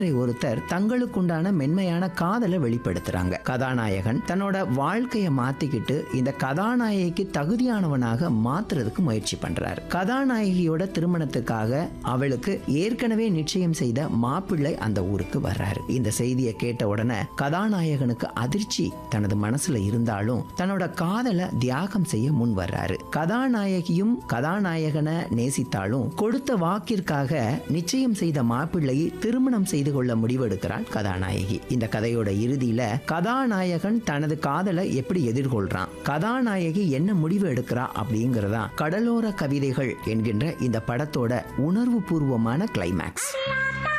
ஒருத்தர் தங்களுக்குண்டான மென்மையான காதலை வெளிப்படுத்துறாங்க கதாநாயகன் தன்னோட வாழ்க்கைய மாத்திக்கிட்டு இந்த கதாநாயகிக்கு தகுதியானவனாக மாத்துறதுக்கு முயற்சி பண்றாரு கதாநாயகியோட திருமணத்துக்காக அவளுக்கு ஏற்கனவே நிச்சயம் செய்த மாப்பிள்ளை அந்த ஊருக்கு வர்றாரு இந்த செய்தியை கேட்ட உடனே கதாநாயகனுக்கு அதிர்ச்சி தனது மனசுல இருந்தாலும் தன்னோட காதலை தியாகம் செய்ய முன் வர்றாரு கதாநாயகியும் கதாநாயகனை நேசித்தாலும் கொடுத்த வாக்கிற்காக நிச்சயம் செய்த மாப்பிள்ளையை திருமணம் செய்து கொள்ள முடிவெடுக்கிறாள் கதாநாயகி இந்த கதையோட இறுதியில கதாநாயகன் தனது காதலை எப்படி எதிர்கொள்றான் கதாநாயகி என்ன முடிவு எடுக்கிறா அப்படிங்கறதா கடலோர கவிதைகள் என்கின்ற இந்த படத்தோட உணர்வு பூர்வமான கிளைமேக்ஸ்